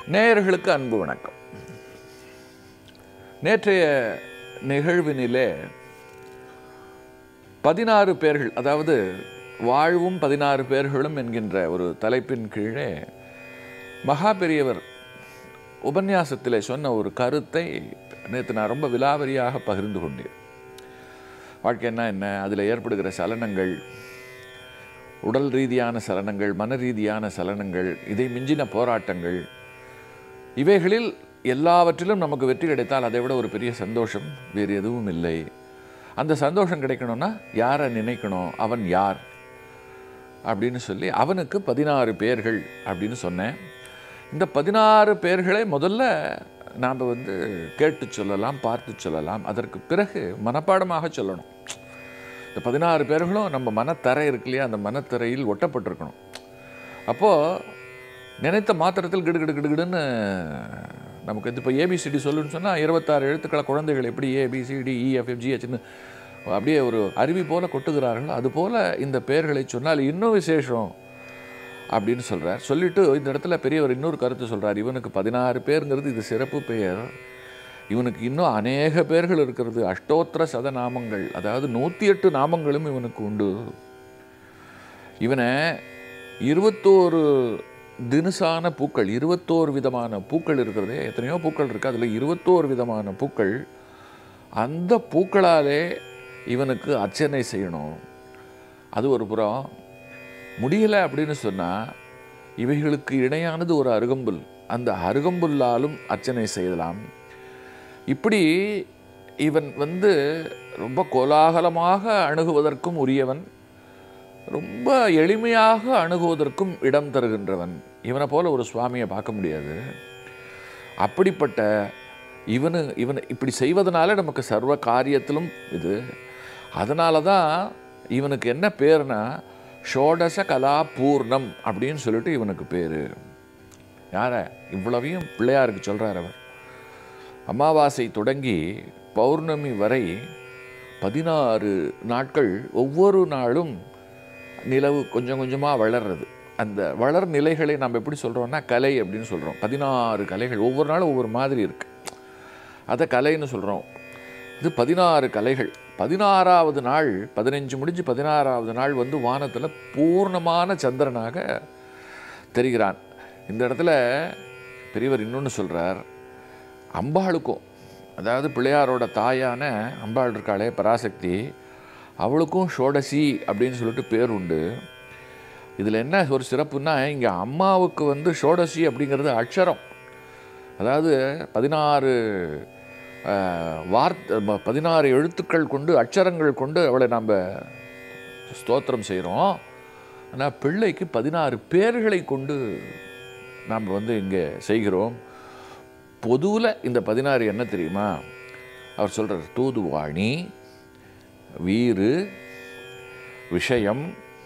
நேயர்களுக்கு அன்பு வணக்கம் நேற்றைய நிகழ்வினிலே பதினாறு பேர்கள் அதாவது வாழ்வும் பதினாறு பேர்களும் என்கின்ற ஒரு தலைப்பின் கீழே மகா பெரியவர் உபன்யாசத்தில் சொன்ன ஒரு கருத்தை நேற்று நான் ரொம்ப விலாவரியாக பகிர்ந்து கொண்டேன் வாழ்க்கைன்னா என்ன அதில் ஏற்படுகிற சலனங்கள் உடல் ரீதியான சலனங்கள் மன ரீதியான சலனங்கள் இதை மிஞ்சின போராட்டங்கள் இவைகளில் எல்லாவற்றிலும் நமக்கு வெற்றி கிடைத்தால் அதை விட ஒரு பெரிய சந்தோஷம் வேறு எதுவும் இல்லை அந்த சந்தோஷம் கிடைக்கணும்னா யாரை நினைக்கணும் அவன் யார் அப்படின்னு சொல்லி அவனுக்கு பதினாறு பேர்கள் அப்படின்னு சொன்னேன் இந்த பதினாறு பேர்களை முதல்ல நாம் வந்து கேட்டு சொல்லலாம் பார்த்து சொல்லலாம் அதற்கு பிறகு மனப்பாடமாக சொல்லணும் இந்த பதினாறு பேர்களும் நம்ம மனத்தரை இருக்கு இல்லையா அந்த மனத்தரையில் ஒட்டப்பட்டிருக்கணும் அப்போது நினைத்த மாத்திரத்தில் கிடு கிடு கிடுகிடுன்னு நமக்கு இது இப்போ ஏபிசிடி சொல்லுன்னு சொன்னால் இருபத்தாறு எழுத்துக்களை குழந்தைகள் எப்படி ஏபிசிடி இஎஃப்எஃப் ஜிஹெச்னு அப்படியே ஒரு அருவி போல கொட்டுகிறார்கள் அதுபோல் இந்த பெயர்களை சொன்னால் இன்னும் விசேஷம் அப்படின்னு சொல்கிறார் சொல்லிட்டு இந்த இடத்துல பெரியவர் இன்னொரு கருத்து சொல்கிறார் இவனுக்கு பதினாறு பேருங்கிறது இது சிறப்பு பெயர் இவனுக்கு இன்னும் அநேக பேர்கள் இருக்கிறது அஷ்டோத்திர சத நாமங்கள் அதாவது நூற்றி எட்டு நாமங்களும் இவனுக்கு உண்டு இவனை இருபத்தோரு தினுசான பூக்கள் இருபத்தோரு விதமான பூக்கள் இருக்கிறதே எத்தனையோ பூக்கள் இருக்குது அதில் இருபத்தோரு விதமான பூக்கள் அந்த பூக்களாலே இவனுக்கு அர்ச்சனை செய்யணும் அது ஒரு புறம் முடியலை அப்படின்னு சொன்னால் இவைகளுக்கு இணையானது ஒரு அருகம்புல் அந்த அருகம்புல்லாலும் அர்ச்சனை செய்யலாம் இப்படி இவன் வந்து ரொம்ப கோலாகலமாக அணுகுவதற்கும் உரியவன் ரொம்ப எளிமையாக அணுகுவதற்கும் இடம் தருகின்றவன் இவனை போல ஒரு சுவாமியை பார்க்க முடியாது அப்படிப்பட்ட இவனு இவன் இப்படி செய்வதனால நமக்கு சர்வ காரியத்திலும் இது அதனால தான் இவனுக்கு என்ன பேர்னா ஷோடச கலா பூர்ணம் அப்படின்னு சொல்லிட்டு இவனுக்கு பேர் யார இவ்வளவையும் பிள்ளையாருக்கு சொல்கிறார் அவர் அமாவாசை தொடங்கி பௌர்ணமி வரை பதினாறு நாட்கள் ஒவ்வொரு நாளும் நிலவு கொஞ்சம் கொஞ்சமாக வளர்றது அந்த வளர் நிலைகளை நம்ம எப்படி சொல்கிறோம்னா கலை அப்படின்னு சொல்கிறோம் பதினாறு கலைகள் ஒவ்வொரு நாளும் ஒவ்வொரு மாதிரி இருக்குது அதை கலைன்னு சொல்கிறோம் இது பதினாறு கலைகள் பதினாறாவது நாள் பதினஞ்சு முடிஞ்சு பதினாறாவது நாள் வந்து வானத்தில் பூர்ணமான சந்திரனாக தெரிகிறான் இந்த இடத்துல பெரியவர் இன்னொன்று சொல்கிறார் அம்பாளுக்கும் அதாவது பிள்ளையாரோட தாயான அம்பாள் இருக்காளே பராசக்தி அவளுக்கும் ஷோடசி அப்படின்னு சொல்லிட்டு பேர் உண்டு இதில் என்ன ஒரு சிறப்புன்னா இங்கே அம்மாவுக்கு வந்து ஷோடசி அப்படிங்கிறது அக்ஷரம் அதாவது பதினாறு வார்த்தை பதினாறு எழுத்துக்கள் கொண்டு அக்ஷரங்கள் கொண்டு அவளை நாம் ஸ்தோத்திரம் செய்கிறோம் ஆனால் பிள்ளைக்கு பதினாறு பேர்களை கொண்டு நாம் வந்து இங்கே செய்கிறோம் பொதுவில் இந்த பதினாறு என்ன தெரியுமா அவர் சொல்கிறார் தூதுவாணி வீறு விஷயம்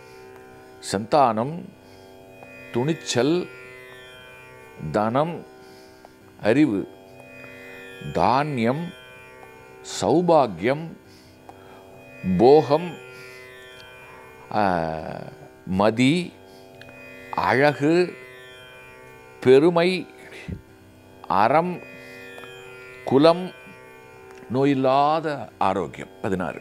சந்தானம் துணிச்சல் தனம் அறிவு தானியம் சௌபாகியம் போகம் மதி அழகு பெருமை அறம் குலம் நோயில்லாத ஆரோக்கியம் பதினாறு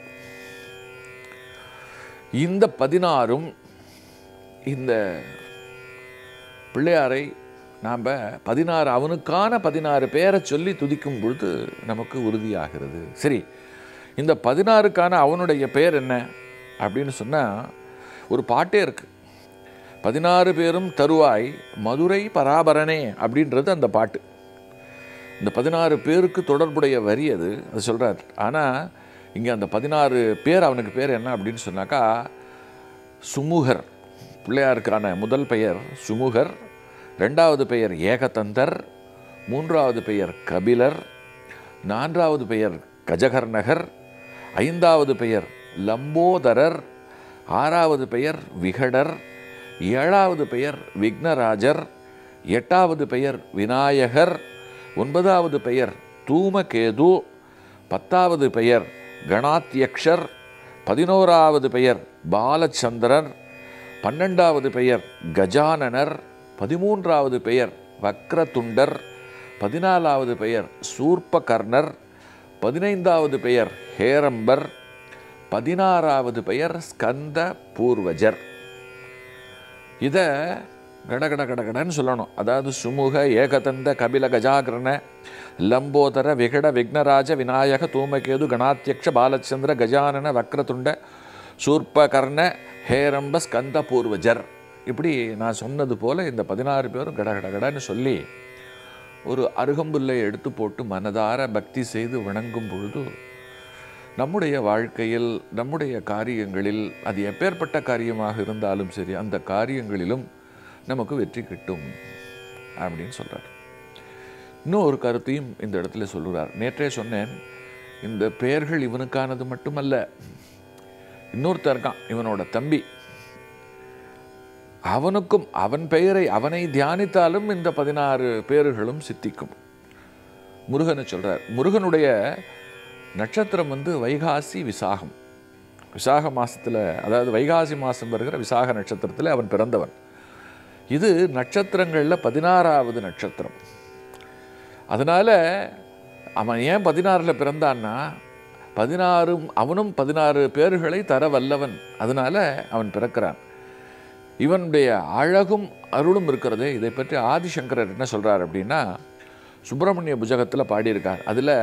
இந்த பதினாறும் இந்த பிள்ளையாரை நாம் பதினாறு அவனுக்கான பதினாறு பேரை சொல்லி துதிக்கும் பொழுது நமக்கு உறுதியாகிறது சரி இந்த பதினாறுக்கான அவனுடைய பெயர் என்ன அப்படின்னு சொன்னால் ஒரு பாட்டே இருக்குது பதினாறு பேரும் தருவாய் மதுரை பராபரனே அப்படின்றது அந்த பாட்டு இந்த பதினாறு பேருக்கு தொடர்புடைய வரி அது அது சொல்கிறார் ஆனால் இங்கே அந்த பதினாறு பேர் அவனுக்கு பேர் என்ன அப்படின்னு சொன்னாக்கா சுமுகர் பிள்ளையாருக்கான முதல் பெயர் சுமுகர் ரெண்டாவது பெயர் ஏகதந்தர் மூன்றாவது பெயர் கபிலர் நான்காவது பெயர் கஜகர்நகர் ஐந்தாவது பெயர் லம்போதரர் ஆறாவது பெயர் விகடர் ஏழாவது பெயர் விக்னராஜர் எட்டாவது பெயர் விநாயகர் ஒன்பதாவது பெயர் தூமகேது பத்தாவது பெயர் கணாத்யக்ஷர் பதினோராவது பெயர் பாலச்சந்திரர் பன்னெண்டாவது பெயர் கஜானனர் பதிமூன்றாவது பெயர் வக்ரதுண்டர் பதினாலாவது பெயர் சூர்பகர்ணர் பதினைந்தாவது பெயர் ஹேரம்பர் பதினாறாவது பெயர் ஸ்கந்த பூர்வஜர் இதை கடகட கடகடன்னு சொல்லணும் அதாவது சுமுக ஏகதந்த கபில கஜாகரண லம்போதர விகட விக்னராஜ விநாயக தூமகேது கணாத்தியக்ஷ பாலச்சந்திர கஜானன வக்ரதுண்ட சூர்பகர்ண ஹேரம்ப ஸ்கந்த பூர்வஜர் இப்படி நான் சொன்னது போல இந்த பதினாறு பேரும் கடகடகடன்னு சொல்லி ஒரு அருகம்புல்லை எடுத்து போட்டு மனதார பக்தி செய்து வணங்கும் பொழுது நம்முடைய வாழ்க்கையில் நம்முடைய காரியங்களில் அது எப்பேற்பட்ட காரியமாக இருந்தாலும் சரி அந்த காரியங்களிலும் நமக்கு வெற்றி கிட்டும் அப்படின்னு சொல்கிறார் இன்னும் ஒரு கருத்தையும் இந்த இடத்துல சொல்லுறார் நேற்றே சொன்னேன் இந்த பெயர்கள் இவனுக்கானது மட்டுமல்ல இன்னொருத்தன் இருக்கான் இவனோட தம்பி அவனுக்கும் அவன் பெயரை அவனை தியானித்தாலும் இந்த பதினாறு பேர்களும் சித்திக்கும் முருகனை சொல்றார் முருகனுடைய நட்சத்திரம் வந்து வைகாசி விசாகம் விசாக மாசத்துல அதாவது வைகாசி மாதம் வருகிற விசாக நட்சத்திரத்தில் அவன் பிறந்தவன் இது நட்சத்திரங்களில் பதினாறாவது நட்சத்திரம் அதனால் அவன் ஏன் பதினாறில் பிறந்தான்னா பதினாறும் அவனும் பதினாறு பேர்களை தர வல்லவன் அதனால அவன் பிறக்கிறான் இவனுடைய அழகும் அருளும் இருக்கிறதே இதை பற்றி ஆதிசங்கரர் என்ன சொல்றார் அப்படின்னா சுப்பிரமணிய புஜகத்தில் பாடியிருக்கார் அதில்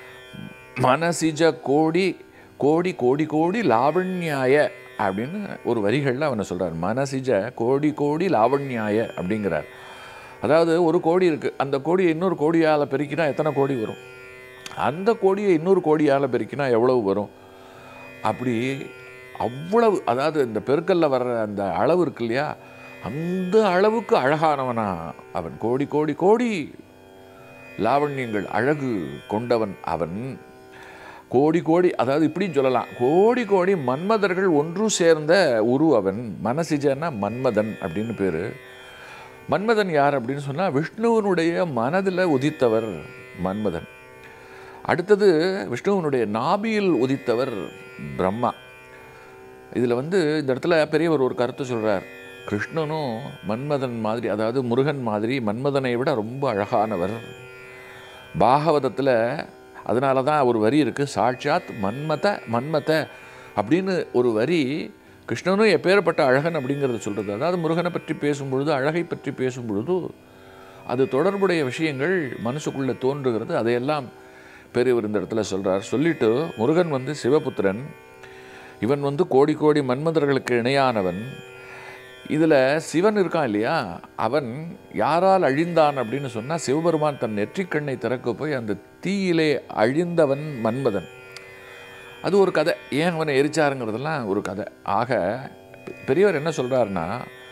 மனசிஜ கோடி கோடி கோடி கோடி லாவண்யாய அப்படின்னு ஒரு வரிகளில் அவனை சொல்றார் மனசிஜ கோடி கோடி லாவண்யாய அப்படிங்கிறார் அதாவது ஒரு கோடி இருக்குது அந்த கோடியை இன்னொரு கோடியால் பெருக்கினா எத்தனை கோடி வரும் அந்த கோடியை இன்னொரு கோடியால் பெருக்கினா எவ்வளவு வரும் அப்படி அவ்வளவு அதாவது இந்த பெருக்கல்ல வர்ற அந்த அளவு இருக்கு இல்லையா அந்த அளவுக்கு அழகானவனா அவன் கோடி கோடி கோடி லாவண்யங்கள் அழகு கொண்டவன் அவன் கோடி கோடி அதாவது இப்படின்னு சொல்லலாம் கோடி கோடி மன்மதர்கள் ஒன்று சேர்ந்த உரு அவன் மனசிஜன்னா மன்மதன் அப்படின்னு பேர் மன்மதன் யார் அப்படின்னு சொன்னால் விஷ்ணுவனுடைய மனதில் உதித்தவர் மன்மதன் அடுத்தது விஷ்ணுவனுடைய நாபியில் உதித்தவர் பிரம்மா இதில் வந்து இந்த இடத்துல பெரியவர் ஒரு கருத்து சொல்கிறார் கிருஷ்ணனும் மன்மதன் மாதிரி அதாவது முருகன் மாதிரி மன்மதனை விட ரொம்ப அழகானவர் பாகவதத்தில் அதனால தான் ஒரு வரி இருக்குது சாட்சாத் மன்மத மன்மத அப்படின்னு ஒரு வரி கிருஷ்ணனும் எப்பேற்பட்ட அழகன் அப்படிங்கிறத சொல்கிறது அதாவது முருகனை பற்றி பேசும் பொழுது அழகை பற்றி பேசும் பொழுது அது தொடர்புடைய விஷயங்கள் மனசுக்குள்ளே தோன்றுகிறது அதையெல்லாம் பெரியவர் இந்த இடத்துல சொல்கிறார் சொல்லிட்டு முருகன் வந்து சிவபுத்திரன் இவன் வந்து கோடி கோடி மன்மதர்களுக்கு இணையானவன் இதில் சிவன் இருக்கான் இல்லையா அவன் யாரால் அழிந்தான் அப்படின்னு சொன்னால் சிவபெருமான் தன் நெற்றிக்கண்ணை திறக்க போய் அந்த தீயிலே அழிந்தவன் மன்மதன் அது ஒரு கதை ஏன் அவனை எரிச்சாருங்கிறதெல்லாம் ஒரு கதை ஆக பெரியவர் என்ன சொல்கிறாருன்னா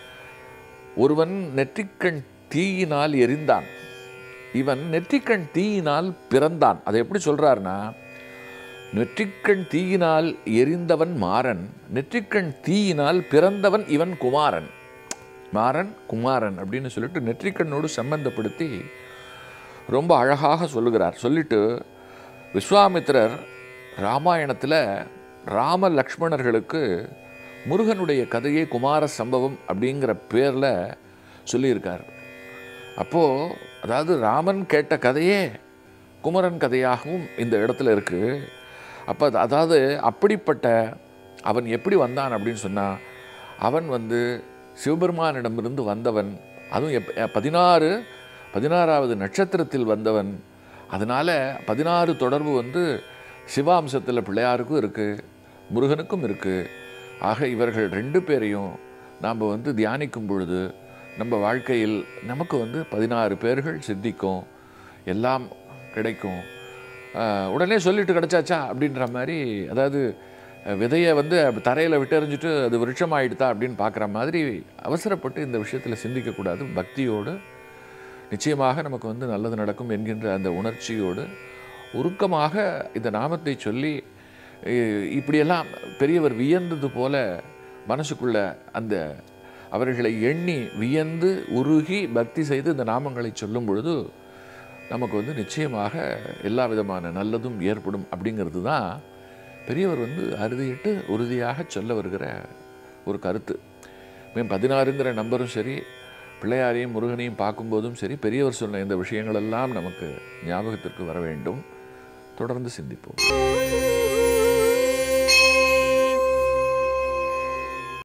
ஒருவன் நெற்றிக்கண் தீயினால் எரிந்தான் இவன் நெற்றிக்கண் தீயினால் பிறந்தான் அதை எப்படி சொல்கிறாருன்னா நெற்றிக்கண் தீயினால் எரிந்தவன் மாறன் நெற்றிக்கண் தீயினால் பிறந்தவன் இவன் குமாரன் மாறன் குமாரன் அப்படின்னு சொல்லிட்டு நெற்றிக்கண்ணோடு சம்பந்தப்படுத்தி ரொம்ப அழகாக சொல்லுகிறார் சொல்லிட்டு விஸ்வாமித்திரர் ராமாயணத்தில் ராம லக்ஷ்மணர்களுக்கு முருகனுடைய கதையை குமார சம்பவம் அப்படிங்கிற பேரில் சொல்லியிருக்கார் அப்போது அதாவது ராமன் கேட்ட கதையே குமரன் கதையாகவும் இந்த இடத்துல இருக்குது அப்போ அதாவது அப்படிப்பட்ட அவன் எப்படி வந்தான் அப்படின்னு சொன்னால் அவன் வந்து சிவபெருமானிடமிருந்து வந்தவன் அதுவும் எப் பதினாறு பதினாறாவது நட்சத்திரத்தில் வந்தவன் அதனால் பதினாறு தொடர்பு வந்து சிவாம்சத்தில் பிள்ளையாருக்கும் இருக்குது முருகனுக்கும் இருக்குது ஆக இவர்கள் ரெண்டு பேரையும் நாம் வந்து தியானிக்கும் பொழுது நம்ம வாழ்க்கையில் நமக்கு வந்து பதினாறு பேர்கள் சித்திக்கும் எல்லாம் கிடைக்கும் ஆஹ் உடனே சொல்லிட்டு கிடைச்சாச்சா அப்படின்ற மாதிரி அதாவது அஹ், விதையை வந்து தரையில் விட்டெறிஞ்சிட்டு அது விருட்சம் ஆயிடுதா அப்படின்னு பார்க்குற மாதிரி அவசரப்பட்டு இந்த விஷயத்தில் சிந்திக்கக்கூடாது பக்தியோடு நிச்சயமாக நமக்கு வந்து நல்லது நடக்கும் என்கின்ற அந்த உணர்ச்சியோடு உருக்கமாக இந்த நாமத்தை சொல்லி இ- இப்படியெல்லாம் பெரியவர் வியந்தது போல மனசுக்குள்ள அந்த அவர்களை எண்ணி வியந்து உருகி பக்தி செய்து இந்த நாமங்களை சொல்லும் பொழுது நமக்கு வந்து நிச்சயமாக எல்லா விதமான நல்லதும் ஏற்படும் அப்படிங்கிறது தான் பெரியவர் வந்து அறுதியிட்டு உறுதியாக சொல்ல வருகிற ஒரு கருத்து மேம் பதினாறுங்கிற நம்பரும் சரி பிள்ளையாரையும் முருகனையும் பார்க்கும்போதும் சரி பெரியவர் சொன்ன இந்த விஷயங்களெல்லாம் நமக்கு ஞாபகத்திற்கு வர வேண்டும் தொடர்ந்து சிந்திப்போம்